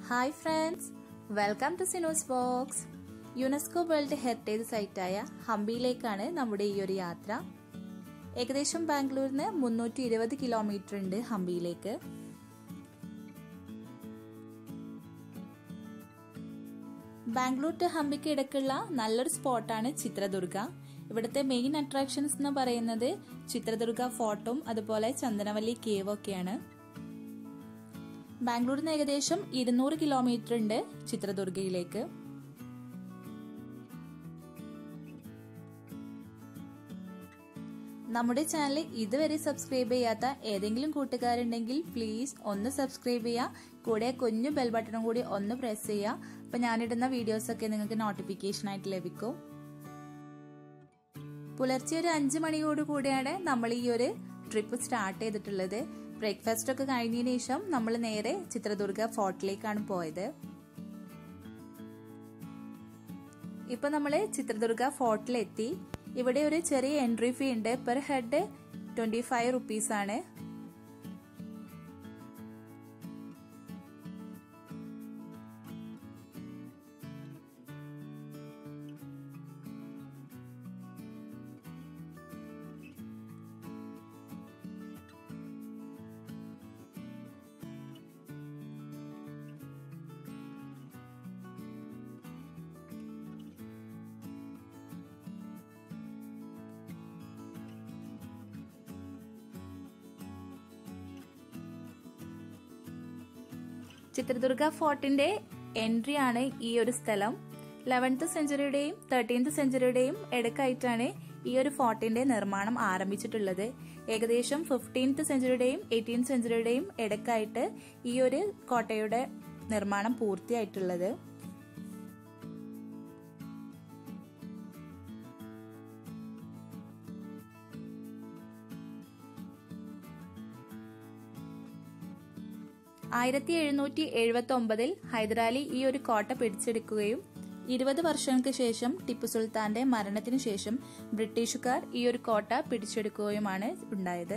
Hi friends welcome to cinos box UNESCO world heritage സൈറ്റായ ഹംപിയിലേക്കാണ് നമ്മുടെ ഈ ഒരു യാത്ര ഏകദേശം ബാംഗ്ലൂരിൽ നിന്ന് മുന്നൂറ്റി ഇരുപത് കിലോമീറ്റർ ഉണ്ട് ഹംപിയിലേക്ക് ബാംഗ്ലൂർ ടു ഹംപിക്ക് ഇടയ്ക്കുള്ള നല്ലൊരു സ്പോട്ടാണ് ചിത്രദുർഗ ഇവിടുത്തെ മെയിൻ അട്രാക്ഷൻസ് എന്ന് പറയുന്നത് ചിത്രദുർഗ ഫോർട്ടും അതുപോലെ ചന്ദനവല്ലി കേവ് ഒക്കെയാണ് ബാംഗ്ലൂരിൽ നിന്ന് ഏകദേശം ഇരുന്നൂറ് കിലോമീറ്റർ ഉണ്ട് ചിത്രദുർഗയിലേക്ക് നമ്മുടെ ചാനൽ ഇതുവരെ സബ്സ്ക്രൈബ് ചെയ്യാത്ത ഏതെങ്കിലും കൂട്ടുകാരുണ്ടെങ്കിൽ പ്ലീസ് ഒന്ന് സബ്സ്ക്രൈബ് ചെയ്യുക കൂടെ കുഞ്ഞു ബെൽ ബട്ടണും കൂടി ഒന്ന് പ്രസ് ചെയ്യുക അപ്പം ഞാനിടുന്ന വീഡിയോസൊക്കെ നിങ്ങൾക്ക് നോട്ടിഫിക്കേഷൻ ആയിട്ട് ലഭിക്കും പുലർച്ചെ ഒരു അഞ്ച് മണിയോട് കൂടിയാണ് നമ്മൾ ഈ ഒരു ട്രിപ്പ് സ്റ്റാർട്ട് ചെയ്തിട്ടുള്ളത് ബ്രേക്ക്ഫാസ്റ്റ് ഒക്കെ കഴിഞ്ഞതിന് ശേഷം നമ്മൾ നേരെ ചിത്രദുർഗ ഫോർട്ടിലേക്കാണ് പോയത് ഇപ്പൊ നമ്മള് ചിത്രദുർഗ ഫോർട്ടിലെത്തി ഇവിടെ ഒരു ചെറിയ എൻട്രി ഫീ ഉണ്ട് per head twenty five rupees ആണ് ചിത്രദുർഗ ഫോർട്ടിന്റെ എൻട്രി ആണ് ഈ ഒരു സ്ഥലം ലെവൻത്ത് സെഞ്ചുറിയുടെയും തേർട്ടീൻത്ത് സെഞ്ചുറിയുടെയും ഇടക്കായിട്ടാണ് ഈ ഒരു ഫോർട്ടിന്റെ നിർമ്മാണം ആരംഭിച്ചിട്ടുള്ളത് ഏകദേശം ഫിഫ്റ്റീൻത്ത് സെഞ്ചുറിയുടെയും എയ്റ്റീൻത്ത് സെഞ്ചുറിയുടെയും ഇടക്കായിട്ട് ഈ ഒരു കോട്ടയുടെ നിർമ്മാണം പൂർത്തിയായിട്ടുള്ളത് ആയിരത്തി എഴുന്നൂറ്റി എഴുപത്തി ഒമ്പതിൽ ഹൈദരാലി ഈ ഒരു കോട്ട പിടിച്ചെടുക്കുകയും ഇരുപത് വർഷങ്ങൾക്ക് ശേഷം ടിപ്പു സുൽത്താന്റെ മരണത്തിനു ശേഷം ബ്രിട്ടീഷുകാർ ഈ ഒരു കോട്ട പിടിച്ചെടുക്കുകയുമാണ് ഉണ്ടായത്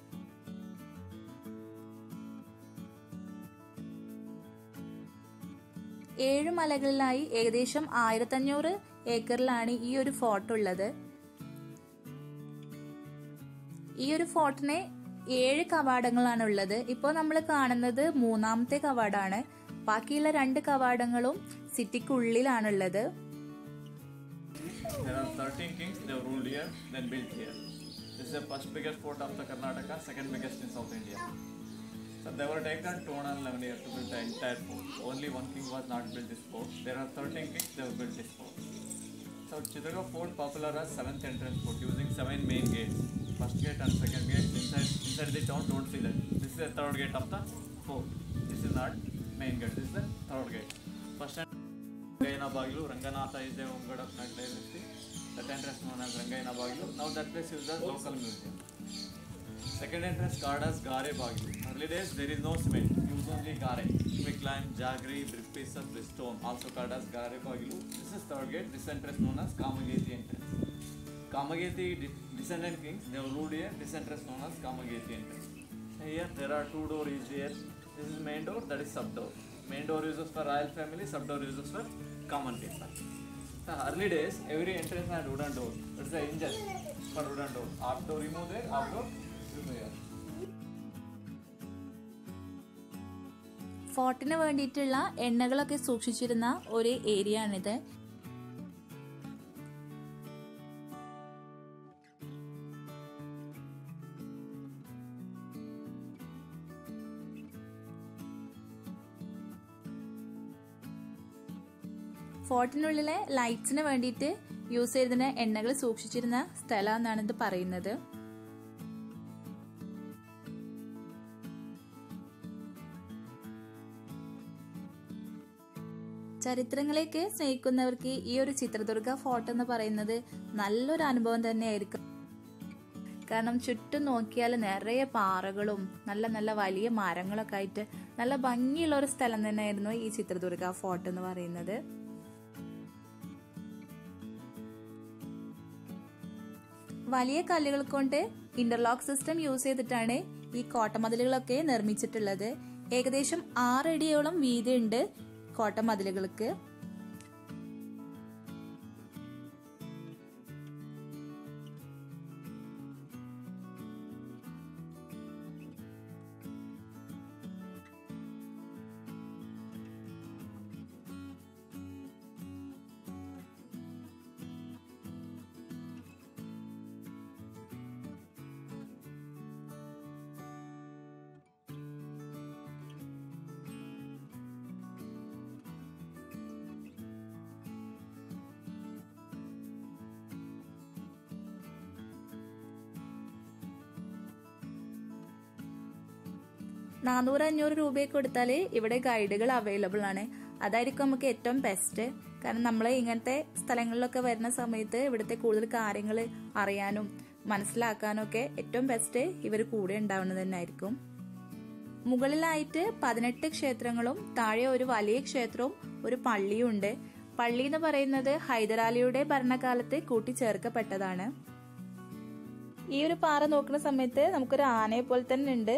ഏഴു മലകളിലായി ഏകദേശം ആയിരത്തഞ്ഞൂറ് ഏക്കറിലാണ് ഈ ഒരു ഫോർട്ട് ഉള്ളത് ഈ ഒരു ഫോർട്ടിനെ ഏഴ് കവാടങ്ങളാണ് ഉള്ളത് ഇപ്പോൾ നമ്മൾ കാണുന്നത് മൂന്നാമത്തെ കവാടാണ് ബാക്കിയുള്ള രണ്ട് കവാടങ്ങളും സിറ്റിക്കുള്ളിലാണുള്ളത് There are 13 kings, they were ruled here, then built here. This is the first biggest fort of the Karnataka, second biggest in South India. So they were taken 211 years to build the entire fort. Only one king was not built this fort. There are 13 kings, they have built this fort. So Chitraga fort popular as seventh entrance fort using seven main gates. First gate and second gate inside inside the town don't see that. This is the third gate of the fort. This is not main gate. This is the third gate. First and Rangayana Bagilu, Ranganatha is the home god of Nagla Vishti. That entrance known as Rangayana Bagilu. Now that place is the local museum. Second entrance called as Gare Bagilu. Early days there is no cement, use only Gare. Quicklime, Jaggery, brick pieces, stone, also called as Gare Bagilu. This is third gate. This entrance known as Kamageti entrance. Kamageti de- descendant kings, they were ruled here. This entrance known as Kamageti entrance. Here there are two doors here. This is main door, that is sub door. Main door uses for royal family, sub door uses for common people. The early days, every entrance had wooden door. That's the engine for wooden door. Half door remove there, half door remove here. ഫോർട്ടിന് വേണ്ടിയിട്ടുള്ള എണ്ണകളൊക്കെ സൂക്ഷിച്ചിരുന്ന ഒരു area ആണിത് ഫോർട്ടിനുള്ളിലെ ലൈറ്റ്സിന് വേണ്ടിയിട്ട് use ചെയ്തിരുന്ന എണ്ണകൾ സൂക്ഷിച്ചിരുന്ന സ്ഥലം എന്നാണ് ഇത് പറയുന്നത് ചരിത്രങ്ങളെയൊക്കെ സ്നേഹിക്കുന്നവർക്ക് ഈ ഒരു ചിത്രദുർഗ ഫോർട്ട് എന്ന് പറയുന്നത് നല്ലൊരു അനുഭവം തന്നെയായിരിക്കും കാരണം ചുറ്റും നോക്കിയാൽ നിറയെ പാറകളും നല്ല നല്ല വലിയ മരങ്ങളൊക്കെ ആയിട്ട് നല്ല ഭംഗിയുള്ള ഒരു സ്ഥലം തന്നെയായിരുന്നു ഈ ചിത്രദുർഗ ഫോർട്ട് എന്ന് പറയുന്നത് വലിയ കല്ലുകൾ കൊണ്ട് ഇന്റർലോക്ക് സിസ്റ്റം യൂസ് ചെയ്തിട്ടാണ് ഈ കോട്ടമതിലുകളൊക്കെ നിർമ്മിച്ചിട്ടുള്ളത് ഏകദേശം ആറടിയോളം വീതിയുണ്ട് കോട്ടമതിലുകൾക്ക് നാനൂറ് അഞ്ഞൂറ് രൂപയൊക്കെ കൊടുത്താൽ ഇവിടെ ഗൈഡുകൾ അവൈലബിൾ ആണ് അതായിരിക്കും നമുക്ക് ഏറ്റവും ബെസ്റ്റ് കാരണം നമ്മൾ ഇങ്ങനത്തെ സ്ഥലങ്ങളിലൊക്കെ വരുന്ന സമയത്ത് ഇവിടുത്തെ കൂടുതൽ കാര്യങ്ങൾ അറിയാനും മനസ്സിലാക്കാനും ഒക്കെ ഏറ്റവും ബെസ്റ്റ് ഇവർ കൂടെ ഉണ്ടാവുന്നത് തന്നെയായിരിക്കും മുകളിലായിട്ട് പതിനെട്ട് ക്ഷേത്രങ്ങളും താഴെ ഒരു വലിയ ക്ഷേത്രവും ഒരു പള്ളിയും ഉണ്ട് പള്ളി എന്ന് പറയുന്നത് ഹൈദരാലിയുടെ ഭരണകാലത്ത് കൂട്ടിച്ചേർക്കപ്പെട്ടതാണ് ഈ ഒരു പാറ നോക്കുന്ന സമയത്ത് നമുക്കൊരു ആനയെ പോലെ തന്നെ ഉണ്ട്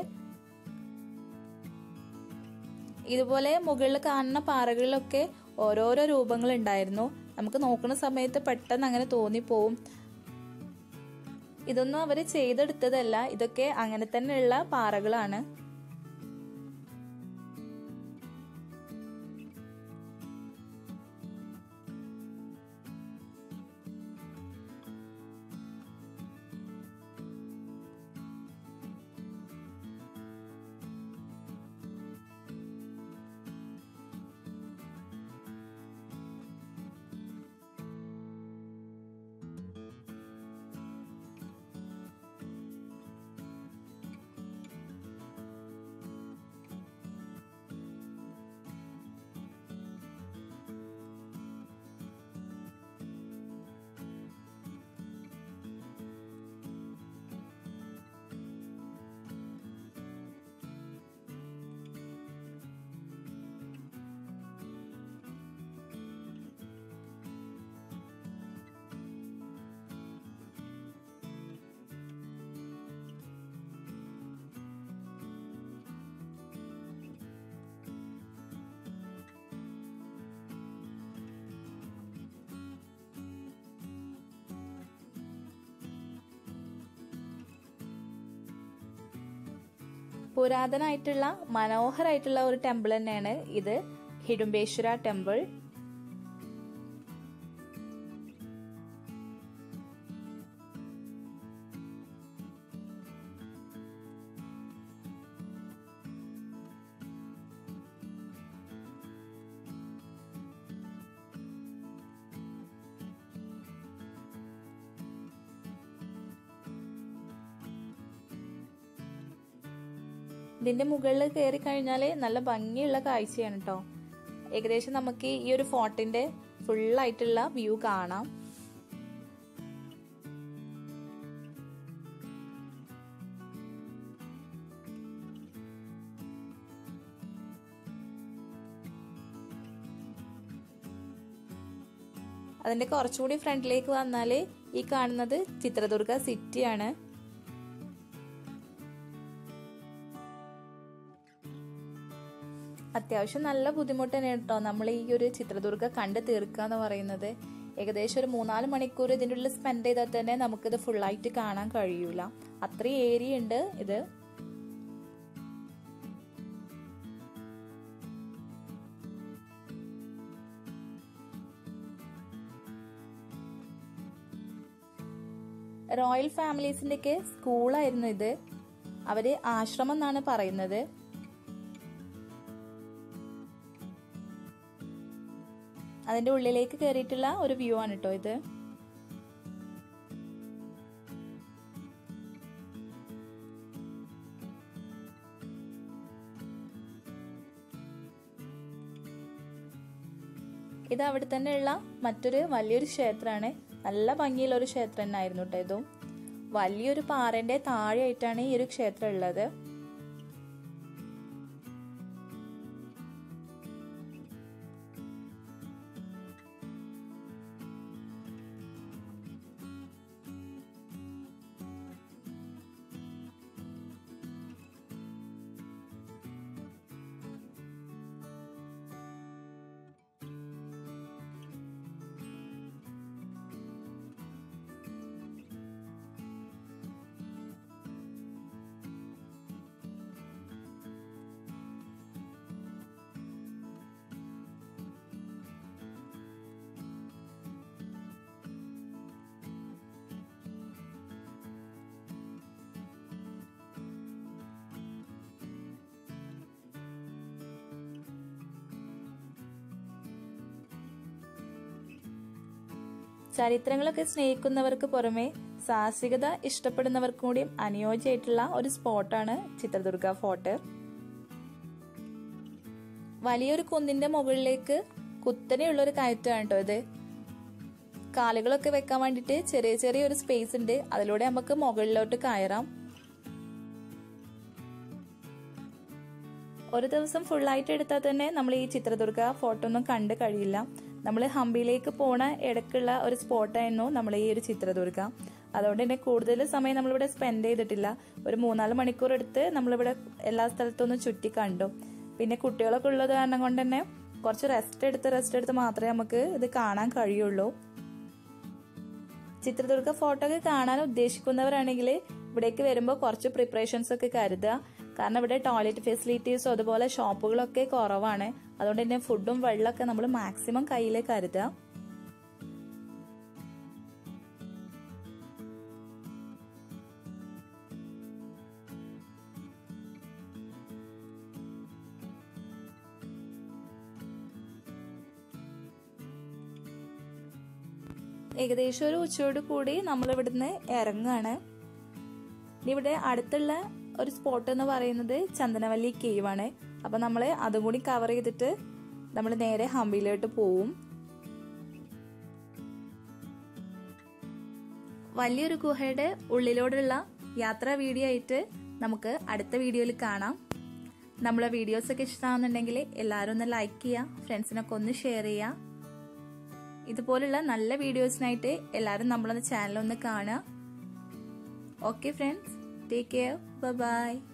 ഇതുപോലെ മുകളിൽ കാണുന്ന പാറകളിലൊക്കെ ഓരോരോ രൂപങ്ങൾ ഉണ്ടായിരുന്നു നമുക്ക് നോക്കുന്ന സമയത്ത് പെട്ടെന്ന് അങ്ങനെ തോന്നിപ്പോവും ഇതൊന്നും അവര് ചെയ്തെടുത്തതല്ല ഇതൊക്കെ അങ്ങനെ തന്നെയുള്ള പാറകളാണ് പുരാതനായിട്ടുള്ള മനോഹരായിട്ടുള്ള ഒരു ടെമ്പിൾ തന്നെയാണ് ഇത് ഹിഡുംബേശ്വര ടെമ്പിൾ ഇതിന്റെ മുകളിൽ കയറി കഴിഞ്ഞാൽ നല്ല ഭംഗിയുള്ള കാഴ്ചയാണ് കേട്ടോ ഏകദേശം നമുക്ക് ഈ ഒരു ഫോർട്ടിന്റെ ഫുള്ളായിട്ടുള്ള വ്യൂ കാണാം അതിന്റെ കുറച്ചുകൂടി ഫ്രണ്ടിലേക്ക് വന്നാൽ ഈ കാണുന്നത് ചിത്രദുർഗ സിറ്റിയാണ് അത്യാവശ്യം നല്ല ബുദ്ധിമുട്ട് തന്നെയാണ് കേട്ടോ നമ്മൾ ഈ ഒരു ചിത്രദുർഗ കണ്ട് തീർക്കുക എന്ന് പറയുന്നത് ഏകദേശം ഒരു മൂന്നാല് മണിക്കൂർ ഇതിൻ്റെ ഉള്ളിൽ സ്പെൻഡ് ചെയ്താൽ തന്നെ നമുക്കിത് ഫുള്ളായിട്ട് കാണാൻ കഴിയൂല അത്രയും ഏരിയ ഉണ്ട് ഇത് റോയൽ ഫാമിലീസിന്റെ ഒക്കെ സ്കൂളായിരുന്നു ഇത് അവര് ആശ്രമം എന്നാണ് പറയുന്നത് അതിന്റെ ഉള്ളിലേക്ക് കയറിയിട്ടുള്ള ഒരു വ്യൂ ആണ് കേട്ടോ ഇത് ഇത് അവിടെ തന്നെയുള്ള മറ്റൊരു വലിയൊരു ക്ഷേത്രമാണ് നല്ല ഭംഗിയുള്ള ഒരു ക്ഷേത്രം തന്നെയായിരുന്നു കേട്ടോ ഇതും വലിയൊരു പാറന്റെ താഴെയായിട്ടാണ് ഈ ഒരു ക്ഷേത്രം ഉള്ളത് ചരിത്രങ്ങളൊക്കെ സ്നേഹിക്കുന്നവർക്ക് പുറമെ സാഹസികത ഇഷ്ടപ്പെടുന്നവർക്കും കൂടിയും അനുയോജ്യമായിട്ടുള്ള ഒരു സ്പോട്ടാണ് ചിത്രദുർഗ ഫോർട്ട് വലിയൊരു കുന്നിന്റെ മുകളിലേക്ക് കുത്തനെയുള്ള ഒരു കയറ്റമാണ് കേട്ടോ ഇത് കാലുകളൊക്കെ വെക്കാൻ വേണ്ടിയിട്ട് ചെറിയ ചെറിയ ഒരു സ്പേസ് ഉണ്ട് അതിലൂടെ നമുക്ക് മുകളിലോട്ട് കയറാം ഒരു ദിവസം ഫുള്ളായിട്ട് എടുത്താൽ തന്നെ നമ്മൾ ഈ ചിത്രദുർഗ ഫോട്ടോ ഒന്നും കണ്ടു കഴിയില്ല നമ്മൾ ഹംപിയിലേക്ക് പോണ ഇടയ്ക്കുള്ള ഒരു സ്പോട്ടായിരുന്നു നമ്മൾ ഈ ഒരു ചിത്രദുർഗ അതുകൊണ്ട് തന്നെ കൂടുതൽ സമയം നമ്മളിവിടെ സ്പെൻഡ് ചെയ്തിട്ടില്ല ഒരു മൂന്നാല് മണിക്കൂർ എടുത്ത് നമ്മളിവിടെ എല്ലാ സ്ഥലത്തൊന്നും ചുറ്റി കണ്ടു പിന്നെ കുട്ടികളൊക്കെ ഉള്ളത് കാരണം കൊണ്ട് തന്നെ കുറച്ച് റെസ്റ്റ് എടുത്ത് റെസ്റ്റ് എടുത്ത് മാത്രമേ നമുക്ക് ഇത് കാണാൻ കഴിയുള്ളൂ ചിത്രദുർഗ ഫോട്ടോ ഒക്കെ കാണാൻ ഉദ്ദേശിക്കുന്നവരാണെങ്കിൽ ഇവിടേക്ക് വരുമ്പോൾ കുറച്ച് പ്രിപ്പറേഷൻസ് ഒക്കെ കരുതുക കാരണം ഇവിടെ ടോയ്ലറ്റ് ഫെസിലിറ്റീസും അതുപോലെ ഷോപ്പുകളൊക്കെ കുറവാണ് അതുകൊണ്ട് തന്നെ ഫുഡും വെള്ളമൊക്കെ നമ്മൾ മാക്സിമം കയ്യിൽ കരുതുക ഏകദേശം ഒരു ഉച്ചയോട് കൂടി നമ്മൾ ഇവിടുന്ന് ഇറങ്ങാണ് ഇവിടെ അടുത്തുള്ള ഒരു സ്പോട്ട് എന്ന് പറയുന്നത് ചന്ദനവല്ലി കേവ് ആണ് അപ്പൊ നമ്മൾ അതും കൂടി കവർ ചെയ്തിട്ട് നമ്മൾ നേരെ ഹംപിയിലോട്ട് പോവും വലിയൊരു ഗുഹയുടെ ഉള്ളിലോടുള്ള യാത്രാ വീഡിയോ ആയിട്ട് നമുക്ക് അടുത്ത വീഡിയോയിൽ കാണാം നമ്മളെ വീഡിയോസ് ഒക്കെ ഇഷ്ടമാകുന്നുണ്ടെങ്കിൽ എല്ലാവരും ഒന്ന് ലൈക്ക് ചെയ്യുക ഫ്രണ്ട്സിനൊക്കെ ഒന്ന് ഷെയർ ചെയ്യുക ഇതുപോലുള്ള നല്ല വീഡിയോസിനായിട്ട് എല്ലാവരും നമ്മളൊന്ന് ചാനൽ ഒന്ന് കാണുക okay friends take care by